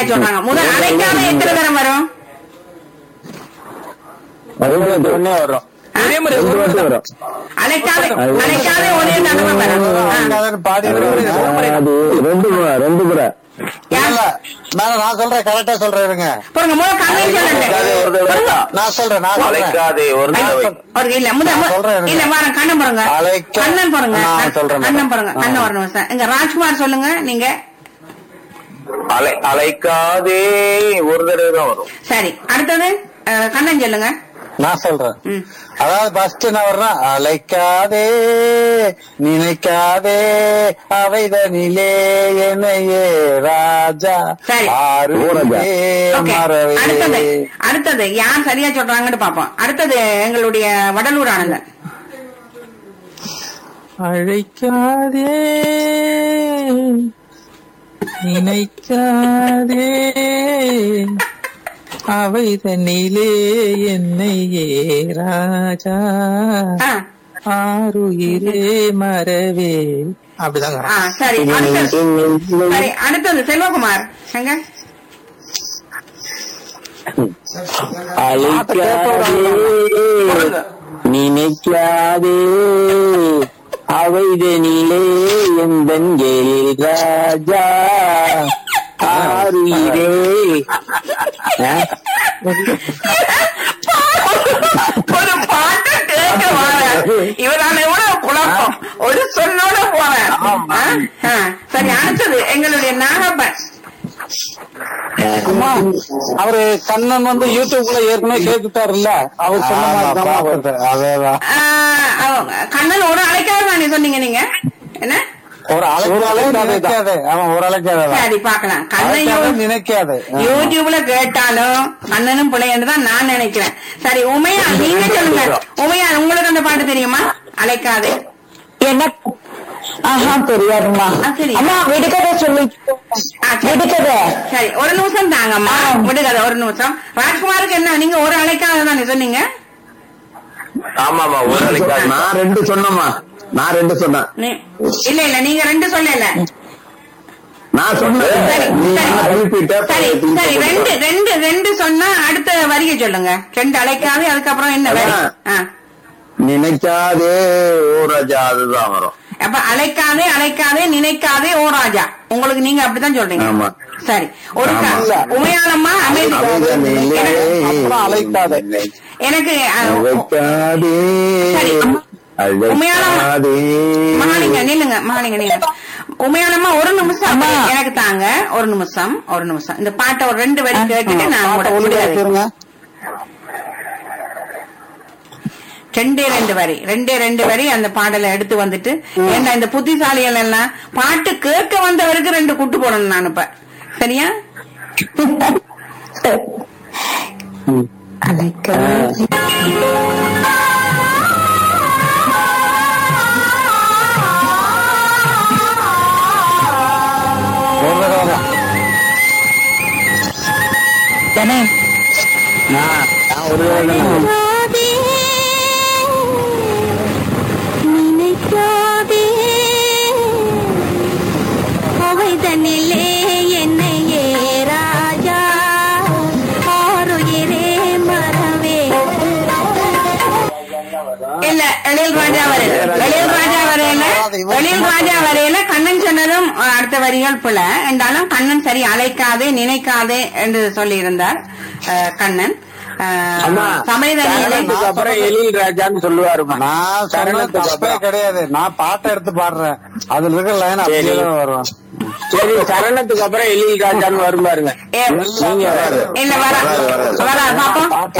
சொல்றாங்க முதல் அழைக்காத எத்தனை தரம் வரும் ரெண்டு ஒண்ணே வரும் இதே மாதிரி ரெண்டு ஒரு வாட்டி வரும் அழைக்காத அழைக்காத ஒரே தடவை வரும் ஆ. பாடி அது ரெண்டு முறை ரெண்டு முறை இல்ல நான் நான் சொல்றேன் கரெக்டா சொல்றேன் இருங்க பாருங்க முதல் கண்ணன் சொல்லுங்க நான் சொல்றேன் நான் சொல்றேன் அழைக்காதே ஒரு தடவை ஒரு இல்ல முத நான் சொல்றேன் இல்ல வாரம் கண்ணன் பாருங்க அழைக்க- கண்ணன் பாருங்க நான் சொல்றேன் கண்ணன் பாருங்க கண்ணன் ஒரு நிமிஷம் இங்க ராஜ்குமார் சொல்லுங்க நீங்க அலை அழைக்காதே ஒரு தடவை தான் வரும் சரி அடுத்தது அஹ், கண்ணன் சொல்லுங்க நான் சொல்றேன் ம். அதாவது ஃபர்ஸ்ட் என்ன வர்றேன் அழைக்காதே நினைக்காதே அவைதனிலே என்னையே ராஜா சரி. ஆறு ராஜா. ஓகே மறவே அடுத்தது அடுத்தது யார் சரியா சொல்றாங்கன்னு பாப்போம் அடுத்தது எங்களுடைய வடலூர் ஆனந்தன் அழைக்காதே நினைக்காதே அவை தன்னிலே என்னை ஏ ராஜா ஆ, ஆறுயிரே மறவே அப்படிதாங்க ஆ, சரி அடுத்தது சரி அடுத்தது செல்வகுமார் எங்க அழைக்காதே நினைக்காதே அவைதனிலே எந்தன் எழில் ராஜா ஆறுயிரே ஆ? ஒரு பாட்டு கேட்க வாரேன். இவரால எவ்வளவு குழப்பம் ஒரு சொல்லோட போறேன் ஆ, ஆ. சரி அடுத்தது எங்களுடைய நாகப்பன் அம்மா, அவரு கண்ணன் வந்து யூடியூப்ல ஏற்கனவே கேட்டுட்டாருல்ல அவர் சொன்ன மாதிரி தான் அதேதான் ஆ, அவங்க- கண்ணன் ஒரு அழைக்காத தானே சொன்னீங்க நீங்க என்ன ஒரு அழைக்காதே நினைக்காதே அவன் ஒரு அழைக்காதே சரி பாக்கலாம் அழைக்காதே கண்ணையும் நினைக்காதே யூடியூப்ல கேட்டாலும் கண்ணனும் பிள்ளைன்னு தான் நான் நினைக்கிறேன் சரி உமையா நீங்க சொல்லுங்க உமையா உங்களுக்கு அந்த பாட்டு தெரியுமா அழைக்காதே எனக்கு ஆஹா தெரியாதும்மா ஆ, சரி. அம்மா விடுகதை சொல்லி ஆ, சரி. விடுகதை சரி ஒரு நிமிஷம் தாங்கம்மா விடுகாத ஒரு நிமிஷம் ராஜ்குமாருக்கு என்ன நீங்க ஒரு அழைக்காத தானே சொன்னீங்க ஆமா ஆமா ஒரு அழைக்காதே நான் ரெண்டு சொன்னேம்மா நான் ரெண்டு சொன்னேன் நீ- இல்ல இல்ல நீங்க ரெண்டு சொல்லல நான் சொன்னேன் சரி நீ சரி நான் திருப்பிட்ட சரி சரி ரெண்டு ரெண்டு ரெண்டு சொன்னா அடுத்த வரியை சொல்லுங்க ரெண்டு அழைக்காதே அதுக்கப்புறம் என்ன வரி ஆ. நினைக்காதே ஓ ராஜா அதுதான் வரும் அப்ப அழைக்காதே அழைக்காதே நினைக்காதே ஓ ராஜா உங்களுக்கு நீங்க அப்படித்தான் சொல்றீங்க ஆமா. சரி ஒரு க- ஆமா. உமையாளம்மா அமைதி அவைதனிலே அப்புறம் அழைக்காதே. எனக்கு அஹ், அழைக்காதே சரி. அழைக்காதே மகாலிங்க நில்லுங்க மகாலிங்க நில்லுங்க உமையாளம்மா ஒரு நிமிஷம் எனக்கு தாங்க ஒரு நிமிஷம் ஒரு நிமிஷம் இந்த பாட்டை ஒரு ரெண்டு வரி கேட்டுட்டு நான் பாட்டை உங்களோட ஒழுங்கா விடுதலை. கேளுங்க. ரெண்டே ரெண்டு வரி ரெண்டே ரெண்டு வரி அந்த பாடலை எடுத்து வந்துட்டு ஏன்னா இந்த புத்திசாலிகள் எல்லாம் பாட்டு கேட்க வந்தவருக்கு ரெண்டு குட்டு போடணும் நான் இப்ப சரியா ஒரு தடவை தான். தானே நான் நான் ஒரு வேளை தான் நினைக்காதே அவைதனிலே என்னையே ராஜா ஆறுயிரே மறவே இல்ல எழில் ராஜா வரையில எழில் ராஜா வரையில எழில் ராஜா வரையில கண்ணன் சொன்னதும் அஹ், அடுத்த வரிகள் பிழை என்றாலும் கண்ணன் சரி அழைக்காதே நினைக்காதே என்று சொல்லியிருந்தார் அஹ், கண்ணன் அஹ், அம்மா, சமைதனிலே சரணத்துக்கு அப்புறம் எழில் ராஜான்னு சொல்லுவாருமா நான் சொன்னது சரணத்துக்கு தப்பே அப்புறம். கிடையாது நான் பாட்டை எடுத்து பாடுறேன் அதுல இருக்கிற லைன் அப்படியே சரி. தான் வரும் சரி சரணத்துக்கு அப்புறம் எழில் ராஜான்னு வரும் பாருங்க ஏ, நீங்க இல்ல வர வராது, வராது. வர பாப்போம்